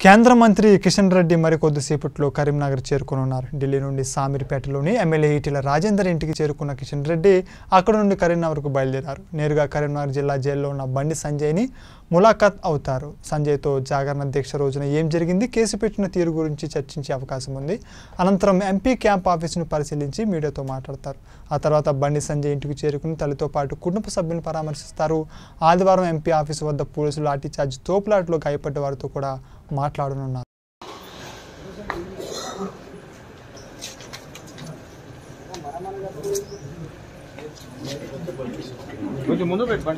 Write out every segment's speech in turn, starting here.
కేంద్ర మంత్రి కిషన్ రెడ్డి మరికొద్దిసేపట్లో కరీంనగర్ చేరుకోనున్నారు ఢిల్లీ నుండి సామీర్పేటలోని ఎమ్మెల్యే ఈటెల రాజేందర్ ఇంటికి చేరుకున్న కిషన్ రెడ్డి అక్కడ నుండి కరీంనగర్కు బయలుదేరారు నేరుగా కరీంనగర్ జిల్లా జైల్లో ఉన్న బండి సంజయ్ని ములాఖాత్ అవుతారు సంజయ్తో జాగరణ దీక్ష రోజున ఏం జరిగింది కేసు పెట్టిన తీరు గురించి చర్చించే అవకాశం ఉంది అనంతరం ఎంపీ క్యాంప్ ఆఫీసును పరిశీలించి మీడియాతో మాట్లాడతారు ఆ తర్వాత బండి సంజయ్ ఇంటికి చేరుకుని తల్లితో పాటు కుటుంబ సభ్యులను పరామర్శిస్తారు ఆదివారం ఎంపీ ఆఫీసు వద్ద పోలీసులు లాఠీచార్జ్ తోపులాట్లో గాయపడ్డ వారితో కూడా మాట్లాడనున్నారు కొంచెం ముందు పెట్టండి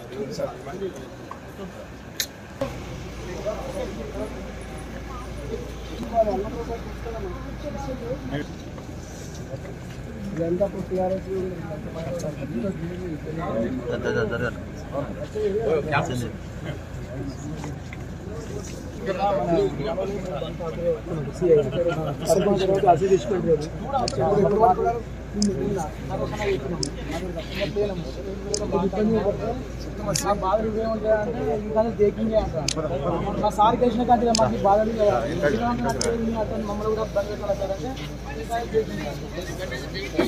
నా బాధ ఏమంటారంటే ఇంకా దేకింగ్ అంటారు నా సార్ కేసిన కంటే మాకు బాధ అతను మమ్మల్ని కూడా బంద్ పెట్టాలి సార్ అంటే ఇంకా taking అంటారు.